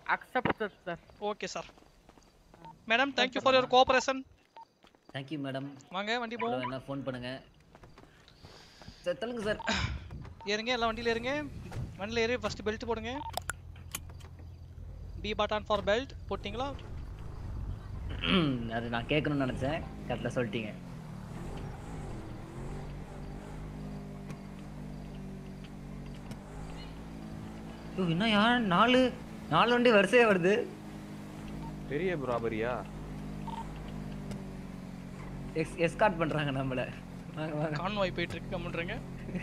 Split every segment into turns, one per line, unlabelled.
Accepted sir
okay sir madam thank you for your cooperation
thank you madam
வாங்க வண்டி போவோம்
என்ன ஃபோன் பண்ணுங்க சார் சொல்லுங்க சார்
ஏறுங்க எல்லாம் வண்டியில ஏறுங்க வண்டியில ஏறி ஃபர்ஸ்ட் பெல்ட் போடுங்க பி பட்டன் ஃபார் பெல்ட் போட்டிங்களா
அது நான் கேட்கணும்னு நினைச்சேன் கரெக்டாக சொல்லிட்டீங்க ஐயோ, இன்னும் யார் நாலு நாலு வண்டி வரிசையா வருது
பெரிய ப்ராபரியா
எக்ஸ் எஸ்கார்ட் பண்றாங்க நம்மள வாங்க வாங்க
கான்வாய் போயிட்டு இருக்கு கம்முன்றங்க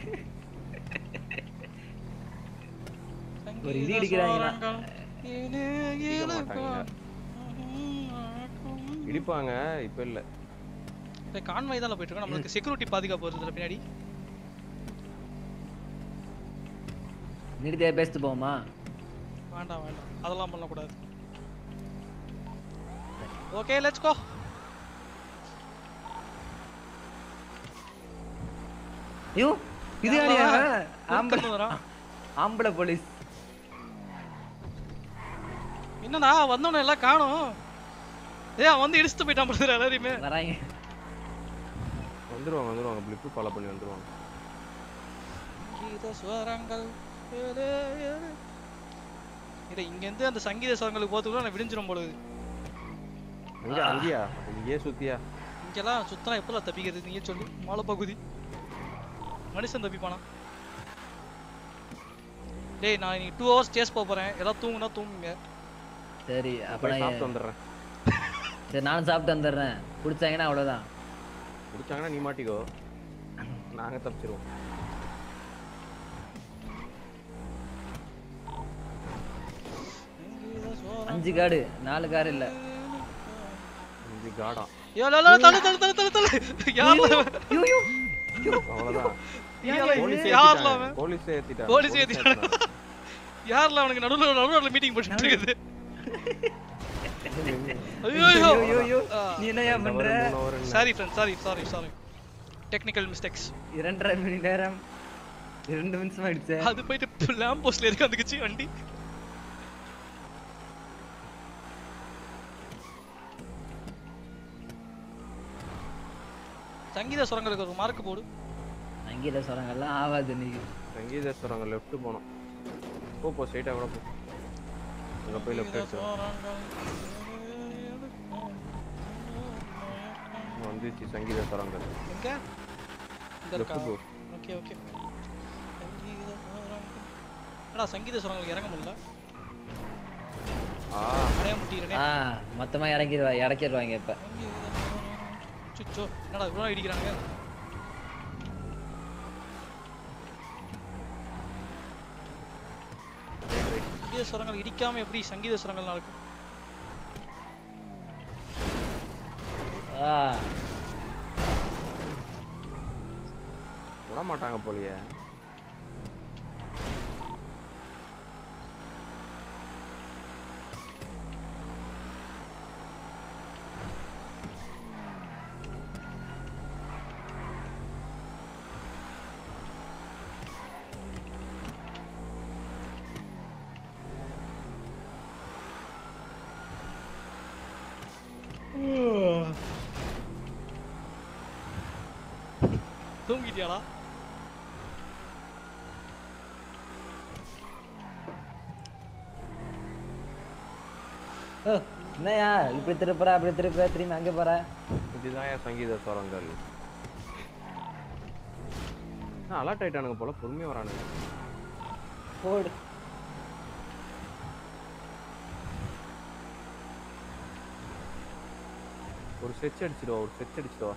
ஒரு இடி இடிக்கிறாங்களா
இடிக்க மாட்டாங்க இடிப்பாங்க இப்ப இல்ல
கான்வாய் தான் போயிட்டு இருக்கோம் நம்மளுக்கு செக்யூரிட்டி பாதுகாப்பு வருது பின்னாடி
நிறுத்தியா பேசிட்டு போவோமா
வேண்டாம் வேண்டாம் அதெல்லாம் பண்ணக்கூடாது ஓகே லெட்ஸ் கோ
ஐயோ இது யாரியா ஆம்பளை
ஆம்பளை
ஆம்பளை போலீஸ்
என்னடா வந்தவன எல்லாம் காணோம் ஏய் அவன் வந்து இடிச்சுட்டு போயிட்டான் பிரதர் எல்லாரையுமே
வராங்க
வந்துருவாங்க வந்துருவாங்க பிளிப்பு ஃபாலோ பண்ணி வந்துருவாங்க
சங்கீத ஸ்வரங்கள் ஏலே, ஏலே. இல்ல இங்க இருந்து அந்த சங்கீத ஸ்வரங்களுக்கு போறதுக்குள்ள நான் விடிஞ்சிரும் போல இருக்குது.
அங்க அங்கேயா இங்கேயே சுத்தியா
இங்கெல்லாம் சுத்தனா எப்பலாம் தப்பிக்கிறது நீங்க சொல்லு மலை பகுதி மனுஷன் தப்பிப்பானா டேய் நான் இன்னைக்கு டூ ஹவர்ஸ் சேஸ் போக போறேன் எல்லாம் தூங்குனா தூங்குங்க
சரி அப்ப
போய்
நான்
சாப்பிட்டு வந்துடுறேன்
சரி நானும் சாப்பிட்டு வந்துடுறேன் பிடிச்சாங்கன்னா அவ்வளவுதான்
முடிச்சாங்கன்னா நீ மாட்டிக்கோ நாங்க தப்பிச்சிருவோம்
அஞ்சு காடு நாலு கார் இல்ல
இது காடா
ஏ ல, ல, தள்ளு தள்ளு தள்ளு தள்ளு தள்ளு யார்ல
அவ்வளவுதான்
யார்ல
போலீஸ்
யார்ல
ஏத்திட்டாங்க
அவன்
போலீஸ் ஏத்திட்டாங்க
போலீஸ் ஏத்திட்டாங்க யார்ல அவனுக்கு நடுவுல நடுவுல மீட்டிங் போட்டுட்டு இருக்குது ஐயோ
ஐயோ, ஐயோ. நீ என்னய்யா பண்ற
sorry friend sorry sorry sorry technical mistakes
இரண்டரை மணி நேரம் இரண்டு நிமிஷம் ஆயிடுச்சு
அது போயிட்டு லேம்ப் போஸ்ட்ல இருக்கு வந்துக்குச்சு வண்டி சங்கீத சுரங்களுக்கு ஒரு மார்க் போடு
சங்கீத சொரங்கெல்லாம் ஆவாது நீ
சங்கீதேஸ்வரங்க லெஃப்ட் போனோம் போ போ ஸ்ட்ரைட்டா கூட போ அங்க போய் லெஃப்ட் எடுத்து வந்துச்சு சங்கீதேஸ்வரங்கள்
எங்க இந்த
லெஃப்ட்
இருக்கா
போ
ஓகே ஓகே என்னடா சங்கீத சுரங்களுக்கு இறங்க முடியல
ஆ
அடைய முட்டிக்கிறனே
ஆ மொத்தமா இறக்கிடுவா இறக்கிடுவாங்க இப்ப
சுச்சோ என்னடா இவ்வளோ இடிக்கிறாங்க சங்கீத சுரங்கள் இடிக்காம எப்படி சங்கீத சுரங்கள் நடக்கும்
ஆ
விட மாட்டாங்க போலயே
தூங்கிட்டியாடா
ஓ என்னய்யா இப்படி திருப்புற அப்படி திருப்புற திரும்பி அங்க போற
இதுதான் என் சங்கீத ஸ்வரங்கள் அலர்ட் ஆயிட்டானுங்க போல பொறுமையா வரானுங்க
போடு
ஒரு ஸ்ட்ரெச் அடிச்சிடுவா ஒரு ஸ்ட்ரெச் அடிச்சிடுவா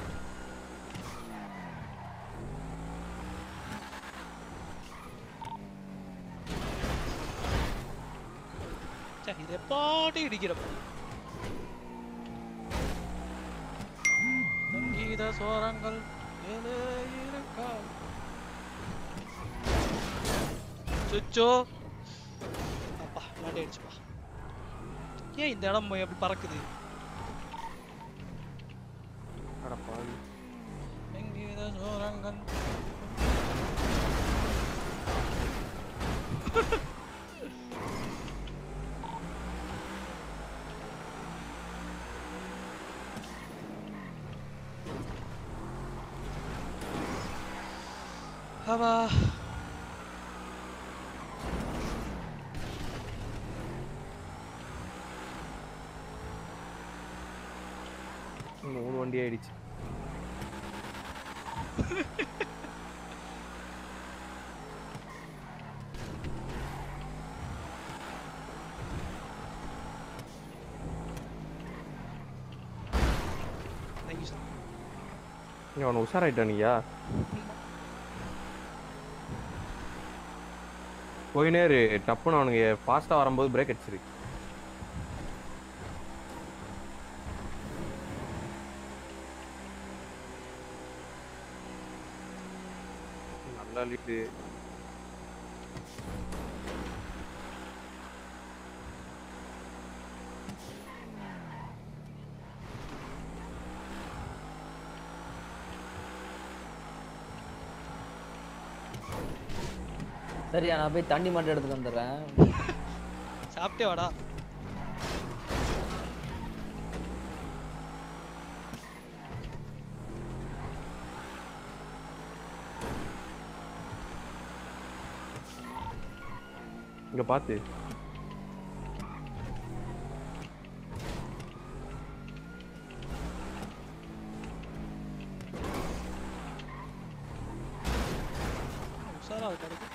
சே இது எப்பாட்டி இடிக்கிறப்ப சங்கீத சுரங்கள் ஏலே இருக்கா சுச்சோ அப்பா மாட்டி அடிச்சுப்பா ஏன் இந்த இடம் எப்படி பறக்குது
அட பாவி
சங்கீத சுரங்கள் அவா
மூணு வண்டி ஆயிடுச்சு
தேங்க்யூ சார்
இங்க அவனை உஷாராயிட்டானியா போயினே இரு டப்புன்னு அவனுங்க ஃபாஸ்ட்டாக வரும்போது பிரேக் அடிச்சிரு நல்லா லீட்டு
சரியா நான் போய் தண்ணி மட்டும் எடுத்துட்டு வந்துடுறேன்
சாப்பிட்டே வாடா
இங்க பார்த்து
உஷாரா கிடைக்கும்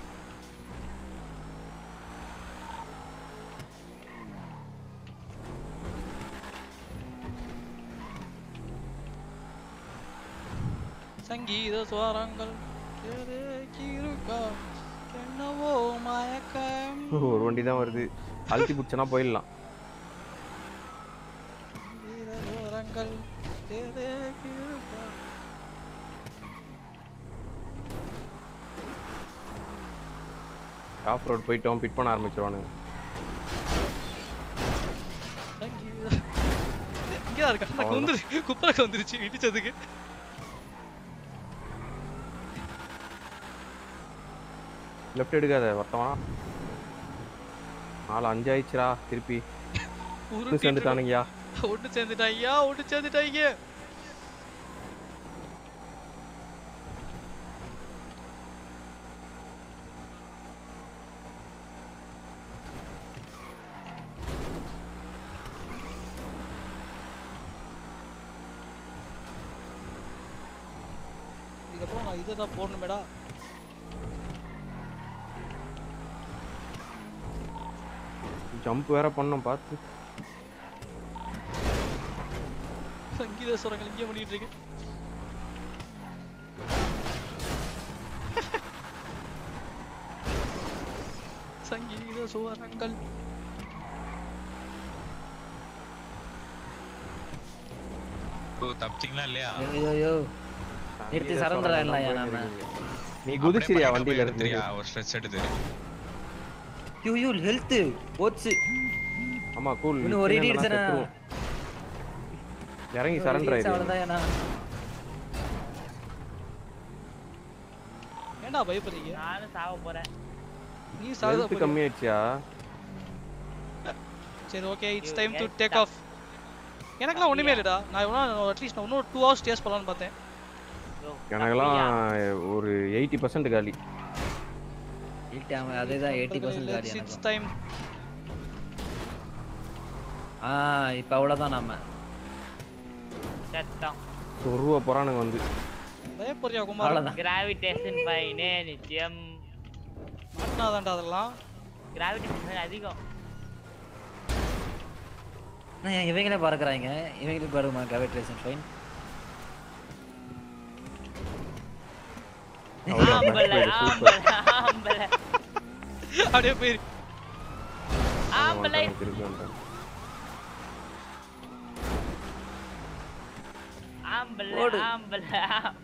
சங்கீத சுவாரங்கள் இருக்கா என்னவோ மயக்கம்
ஒரு வண்டி தான் வருது அழுத்தி பிடிச்சனா போயிடலாம்
வீரரங்கள் இருக்கா
ஆஃப் ரோட் போயிட்டோம் பிட் பண்ண ஆரம்பிச்சிருவானுங்க
சங்கீத இங்கதான் இருக்கா எனக்கு வந்து குப்பரக்கு வந்துருச்சு இடிச்சதுக்கு
லெஃப்ட் எடுக்காத ஒருத்தவா நாலு அஞ்சு ஆயிடுச்சுடா திருப்பி
உருட்டிட்டு
சேர்ந்துட்டானுங்கயா
ஒண்ணு சேர்ந்துட்டாய்யா ஒண்ணு சேர்ந்துட்டாய்ங்க இதுக்கப்புறம் நான் இதை தான் போடணுமேடா
ஜம்ப் வேற பண்ணோம் பார்த்து
சங்கீத சுரங்கள் இங்கே பண்ணிட்டு இருக்கு சங்கீத சுவரங்கள்
ஓ தப்பிச்சிங்களா இல்லையா
ஐயோ ஐயோ நிறுத்தி சரண்டர் ஆயிடலாம் நாம
நீ குதிச்சிரியா வண்டியில இருந்து
எடுத்துறியா ஒரு ஸ்ட்ரெஸ் எடுத்து
ஐயோ ஐயோ ஹெல்த் போச்சு
ஆமா கூல்
இன்னும் ஒரு இடி அடிச்சனா
இறங்கி சரண்டர் ஆயிடு
அவ்வளவுதான் ஏன்னா
ஏன்டா பயப்படுறீங்க
நானும் சாவ போறேன்
நீ சாகுத
ஹெல்த் கம்மி ஆயிடுச்சியா
சரி okay it's time to take off எனக்கெல்லாம் ஒண்ணுமே இல்லடா நான் எவ்வளோ அட்லீஸ்ட் நான் இன்னும் டூ ஹவர்ஸ் டேஸ்ட் பண்ணலாம்னு பார்த்தேன்
Bro,
எனக்கெல்லாம் ஒரு எயிட்டி பர்சன்ட் காலி
எயிட்டி ஆமா அதேதான் எயிட்டி பர்சன்ட் காடி
இட்ஸ்
எனக்கும்
டைம்
ஆ இப்போ அவ்வளோதான் நாம
செத்தோம்
சொருவ போறானுங்க வந்து
பயப்படுறியா குமார்
அவ்வளோதான்
கிராவிடேஷன் பைனே நிச்சயம்
மாட்டினாதான்டா அதெல்லாம்
கிராவிடேஷன் அதிகம்
நான் இவங்களே பறக்குறாங்க இவங்களே பறக்குமா கிராவிடேஷன் ஃபைன்
அவ்வளவுதான்,
ஆம்பளை
super.
ஆம்பளை ஆம்பளை
அப்படியே போயிரு
ஆம்பளை
வந்துட்டாங்க, திருப்பி வந்துட்டாங்க.
ஆம்பளை
ஓடு.
ஆம்பளை ஆம்பளை.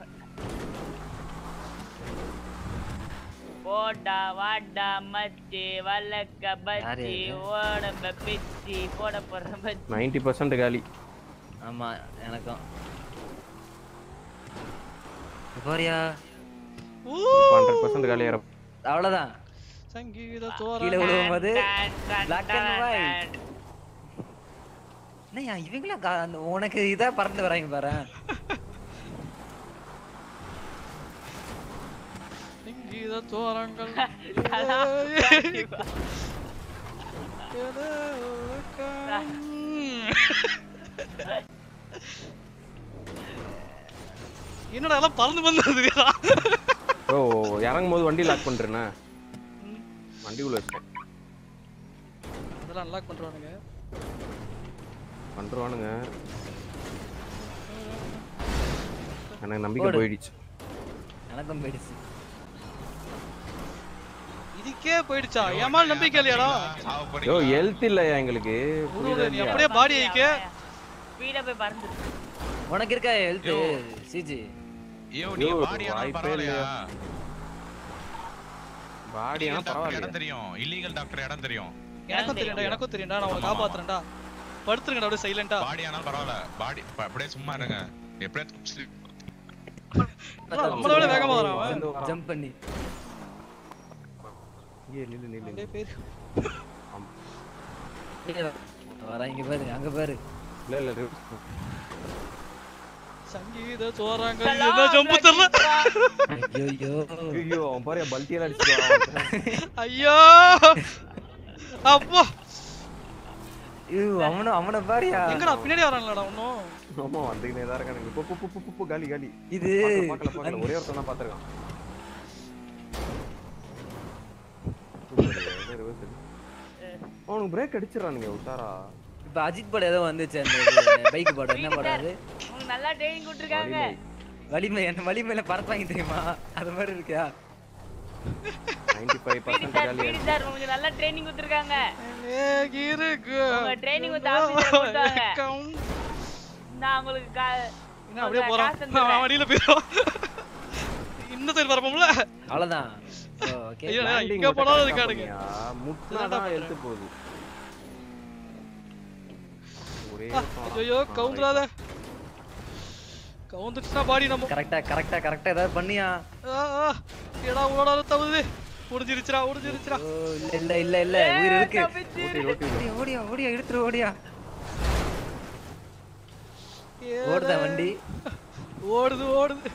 போடா வாடா மச்சி வழக்க பச்சி
யாரு?
ஓடம்ப பிச்சி போட போற பச்சி
90% காலி
ஆமா எனக்கும் போறியா
ஹண்ட்ரட் பர்சன்ட் காலி ஏற
அவ்வளோதான்
சங்கீத
கீழே
தோரணம்
விழுவும்போது
டான், டான்,
black and
டான்,
white.
டான்.
என்னய்யா இவங்களா கா- அந்த உனக்கு இதா பறந்து வராங்க பாரு
சங்கீத தோரங்கள் என்னடா எல்லாம் பறந்து வந்ததுடா
ஓ இறங்கும் போது வண்டி லாக் பண்றேண்ணே வண்டி உள்ள வச்சிட்டேன்
அதெல்லாம் அன்லாக் பண்றானுங்க
பண்றானுங்க எனக்கு நம்பிக்கை
ஓடு.
போயிடுச்சு
எனக்கும் போயிடுச்சு
இதுக்கே போயிடுச்சா ஏமால் நம்பிக்கை இல்லையாடா
சாவ
யோ
போறீங்களா?
ஹெல்த் இல்லையா எங்களுக்கு
ஒரு
புரியுதா
ஒரு நீ
இல்லையா?
அப்படியே பாடி வைக்க
ஸ்பீடா போய் பறந்து
உனக்கு இருக்கா ஹெல்த் சிஜி
ஐயோ, நீங்க
ஐயோ,
body ஆனாலும்
வாய்ப்பே
பரவாயில்லையா?
பாடியா
Illegal doctor
பரவாயில்ல
இடம் தெரியும் இல்லீகல் டாக்டர் இடம் தெரியும்
எனக்கும் தெரியும்டா எனக்கும் தெரியும்டா நான் உங்களை காப்பாத்துறேன்டா படுத்துருங்கடா அப்படியே சைலண்டா
பாடி ஆனாலும் பரவாயில்ல பாடி அப்படியே சும்மா இருங்க எப்படியே தப்பிச்சு-
நம்மளை விட வேகமா வரான் அவன்.
ஜம்ப் பண்ணி
இங்கே நில்லு நில்லு
அப்படியே பேரு
வரேன் இங்க பாரு அங்க பாரு
இல்ல இல்ல reverse.
சங்கீத சோறாங்க என்ன ஜம்பு தெரியல
ஐயோ
ஐயோ அவன் பாரு பல்ட்டியெல்லாம் அடிச்சுட்டு
ஐயோ அப்பா
ஐயோ அவன அவன பாரியா
எங்கடா பின்னாடி வரான்லடா இன்னும்
ஆமா வந்துக்கினே தான் இருக்கானுங்க பு, பு, பு, பு, பு, பு, காலி காலி
இது
பார்க்கல, பார்க்கல, பார்க்கல. ஒரே ஒருத்தன் தான் பார்த்திருக்கான். அவனுக்கு பிரேக் அடிச்சிடறானுங்க உஷாரா
இப்ப அஜித் படம் ஏதோ வந்துச்சு அந்த பைக் படம் என்ன படம் அது
உங்களுக்கு நல்லா ட்ரைனிங் கொடுத்துருக்காங்க
வலிமை என்ன வலிமையில பறப்பாங்க தெரியுமா அது மாதிரி இருக்கா
நைன்டி ஃபைவ்
பீடி
பர்சன்ட்
சார்
காலியா
பீடி சார் உங்களுக்கு நல்லா ட்ரைனிங் கொடுத்துருக்காங்க
இருக்கு
உங்க training வந்து officer கொடுத்தாங்க. நான் உங்களுக்கு கா-
என்ன அப்படியே
உங்களுக்கு
போறான்
காசு தந்துடுறேன்.
அவன் வண்டியில போயிடும் இந்த சைடு வரப்போம்ல
அவ்வளவுதான் ஓகே
ஐயோ
Landing
இங்க
மட்டும்
போனாலும்
correct ஆ
இருக்கானுங்க
பண்ணியா? முட்டினா
இதுதான்டா
தான் எழுத்து போகுது ஒரே
ஆ,
ஒருத்தன்
ஐயோ
வரான். ஆ,
கவுந்துடாத கவுந்துச்சுன்னா பாடி நம்ம
கரெக்டா கரெக்டா கரெக்டா ஏதாவது பண்ணியா
ஆ, ஆ, ஏடா ஓடாத தவுது முடிஞ்சிருச்சுடா முடிஞ்சிருச்சுடா
ஓ இல்ல இல்ல இல்ல இல்ல உயிர் இருக்கு
தப்பிச்சு.
ஓட்டி, ஓட்டி, ஓட்டி.
ஓடியா ஓடியா ஓடியா எடுத்துரு ஓடியா
ஏடா.
ஓடுதா வண்டி
ஓடுது ஓடுது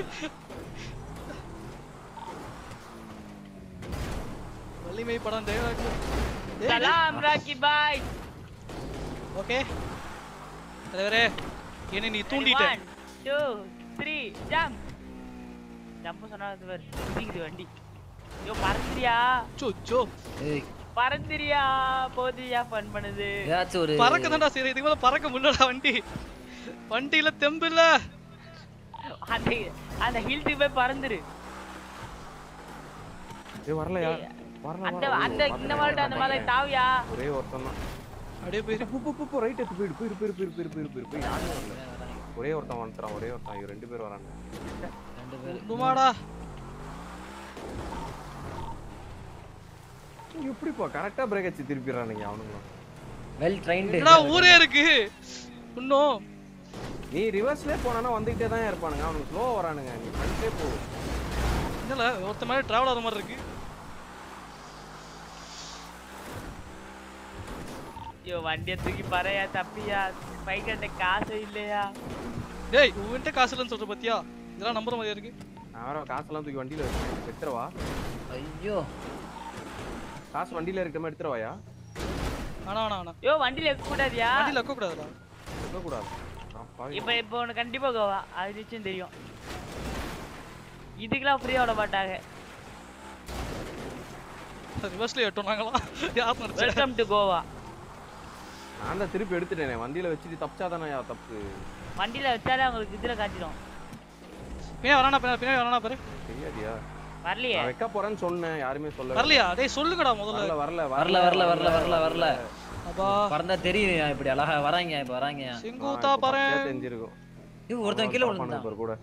வலிமை படம் டேலாக்
சலாம் ராக்கி பாய்
ஓகே தலைவரே என்னை நீ தூண்டிட்ட
one two three jump jump சொன்னா அது பாரு குதிக்குது வண்டி ஐயோ பறந்துறியா
சோ சோ
ஏய்
பறந்துறியா போதியா ஃபன் பண்ணுது
ஏதாச்சும் ஒரு
பறக்க தான்டா சரி இதுக்கு மேல பறக்க முடியலடா வண்டி வண்டியில தெம்பு இல்ல
அந்த அந்த ஹில்ஸுக்கு போய் பறந்துரு
ஏய், வரலையா வரல
அந்த
வரல.
அந்த இந்த மாதிரி அந்த மாதிரி தாவியா
ஒரே ஒருத்தன் தான்
அப்படியே போயிரு
பு, பு, பு, பு, right எடுத்து போயிடு போயிடு போயிடு போயிடு போயிடு போயிடு போயிடு போயிடு யாருமே வரல. ஒரே ஒருத்தன் வந்துட்டான் ஒரே ஒருத்தன் இவங்க ரெண்டு பேர் வராங்க
ரெண்டு பேர்
குமாடா
எப்படிப்பா கரெக்டா பிரேக் அடிச்சு திருப்பிடுறானுங்க அவனுங்களும்
வெல் ட்ரைன்டு
என்னடா ஊரே இருக்கு இன்னும்
நீ ரிவர்ஸ்லயே போனானா வந்துகிட்டே தான் இருப்பானுங்க அவனுக்கு ஸ்லோ வரானுங்க நீ ஃப்ரண்ட்லயே போ
என்னல ஒருத்த மாதிரி டிராவல் ஆகிற மாதிரி இருக்கு
ஐயோ வண்டியை தூக்கி பறையா தப்பியா பைக்கிட்ட காசு இல்லையா
டேய் உன்கிட்ட காசு இல்லைன்னு சொல்ற பாத்தியா இதெல்லாம் நம்புற மாதிரியா இருக்கு
நான் வேற காசெல்லாம் தூக்கி வண்டியில வச்சு எடுத்துறவா
ஐயோ
காசு வண்டியில இருக்கிற மாதிரி எடுத்துறவாயா
ஆனா ஆனா ஆனா
ஐயோ வண்டியில இருக்க கூடாதியா
வண்டியில வைக்க கூடாதுடா
இருக்கக்கூடாது நான் பாவி.
இப்ப இப்ப உனக்கு கண்டிப்பா கோவா அது நிச்சயம் தெரியும் இதுக்கெல்லாம் ஃப்ரீயா விட மாட்டாங்க
ரிவர்ஸ்ல எட்டோம் நாங்களாம் யார் நினைச்சா
வெல்கம் டு கோவா
நான் தான் திருப்பி எடுத்துட்டேனே வண்டியில வச்சுட்டு தப்பிச்சாதானே தப்பு
வண்டியில வச்சாலே அவங்களுக்கு இதுல காட்டிடும்
பின்னாடி வரானா பின்னாடி பின்னாடி வரானா பாரு
தெரியாதியா
வரலையே
நான் வைக்க போறேன்னு சொன்னேன் யாருமே சொல்ல
வரலையா டேய் சொல்லுங்கடா முதல்ல
வரல வரல
வரல வரல வரல வரல வரல
அப்பா
பறந்தா தெரியும் இப்படி அழகா வராங்க இப்ப வராங்க
செங்குத்தா பாரு
தெரிஞ்சிருக்கும்
ஐயோ ஒருத்தன் கீழே
பாப்பானுங்க
விழுந்தான்
பாரு கூட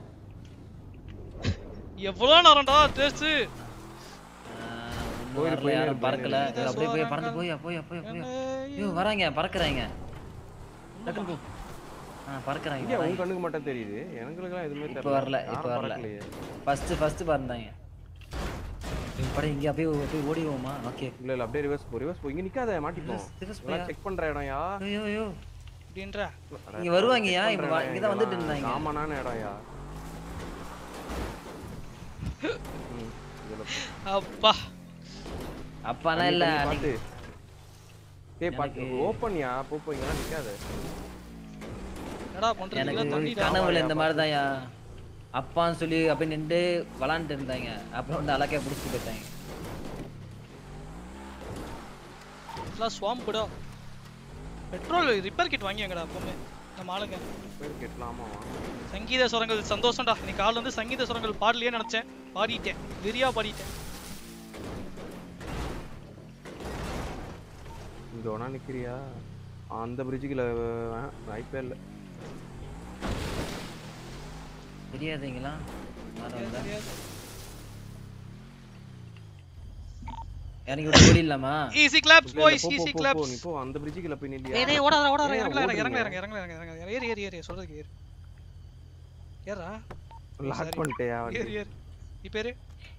எவ்வளவு நேரம்டா டேஸ்ட்
இன்னும்
போயிரு,
வரல
போயிரு,
யாரும் பறக்கல
போயிரு.
இவரு அப்படியே போய் பறந்து போய் போய் போய் போய் ஐயோ வராங்க பறக்குறாங்க டக்குனு போ ஆ பறக்குறாங்க
இங்க உங்க கண்ணுக்கு மட்டும் தெரியுது எங்களுக்குலாம் எதுவுமே
இப்ப
தெரியல
வரல, இப்ப
யாரும்
வரல.
பறக்கலையே.
ஃபர்ஸ்ட் ஃபர்ஸ்ட் பறந்தாங்க படம் இங்க அப்படியே போய் ஓடிவோமா ஓகே
இல்ல இல்ல அப்படியே ரிவர்ஸ் போ ரிவர்ஸ் போ இங்க நிக்காத மாட்டிப்போம்
ரிவர்ஸ் போயா
செக் பண்ற இடம்யா
ஐயோ ஐயோ
அப்படின்ற
இங்க வருவாங்கயா இப்ப வா- இங்கதான் வந்துட்டு இருந்தாங்க
காமனான இடம்யா ம், இங்க பக்கத்துல போ.
அப்பா
அப்பாலாம்
தண்ணி,
இல்ல
தண்ணி,
அன்னைக்கு
பாத்து டேய் பாத்து
எனக்கு-
ஓப்பன்யா போப்போங்க நிக்காத
என்னடா பண்றது
எனக்கு
இதெல்லாம் தண்ணி
கனவுல இந்த மாதிரி தான்யா அப்பான்னு சொல்லி அப்படியே நின்று விளாண்டுட்டு இருந்தாங்க அப்புறம் வந்து அலக்கே பிடிச்சிட்டு போயிட்டாங்க
இதெல்லாம் ஸ்வாம்புடா பெட்ரோல் ரிப்பேர் கிட் வாங்கியங்கடா அப்பவுமே நம்ம ஆளுங்க
பேர் கேட்கலாமா
சங்கீத சுரங்கள் சந்தோஷம்டா இன்னைக்கு காலைல வந்து சங்கீத சுரங்கள் பாடலையே நினைச்சேன் பாடிட்டேன் வெறியா பாடிட்டேன்
இங்க வேணா நிக்கிறியா அந்த பிரிட்ஜுக்குள்ள வாய்ப்பே இல்ல
தெரியாதுங்களா மரம் இல்ல.
தெரியாது.
இறங்கி விட்டு ஓடிடலாமா
ஈஸி கிளாப்ஸ்
இல்ல, இல்ல,
பாய்ஸ்
போ, போ,
ஈஸி
போ, போ,
கிளாப்ஸ்
நீ போ அந்த பிரிட்ஜுக்குள்ள போய்
ஏய்
நில்லியா
டேய் ஓடாத ஓடாத
ஏன்
இறங்கல இறங்கல
ஓடுறீங்க?
இறங்கல இறங்கல இறங்கல இறங்கல ஏறு ஏறு ஏறு சொல்றதுக்கு ஏறு ஏறா
லாக்
சரி.
பண்ணிட்டேயா
ஏறு
வண்டி
ஏறு நீ பேரு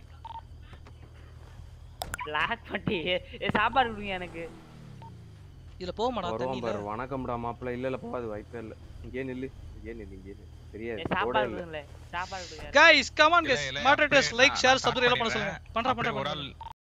லாக் பண்ணி ஏ சாப்பாடு கொடுங்க எனக்கு
இதுல போக மாட்டா
வருவான்
தண்ணியில
பாரு வணக்கம்டா மாப்பிள்ள இல்ல இல்ல போகாது வாய்ப்பே இல்ல இங்கே நில்லு இங்கே நில்லு இங்கே நில்லு
ஏ
தெரியாது போட
சாப்பாடு
இல்ல
கொடுங்களேன் சாப்பாடு கொடுங்க
கைஸ் கம் ஆன்
இல்ல,
கைஸ்
இல்ல,
மாடரேட்டர்ஸ்
அப்படியே
லைக்
நான்
ஷேர்
நான்
சப்ஸ்கிரைப் எல்லாம் பண்ண
பண்ணிடுறேன்.
சொல்லுங்க பண்றேன்
அப்படியே
பண்றேன்
ஒரு
பண்றேன்
ஆள்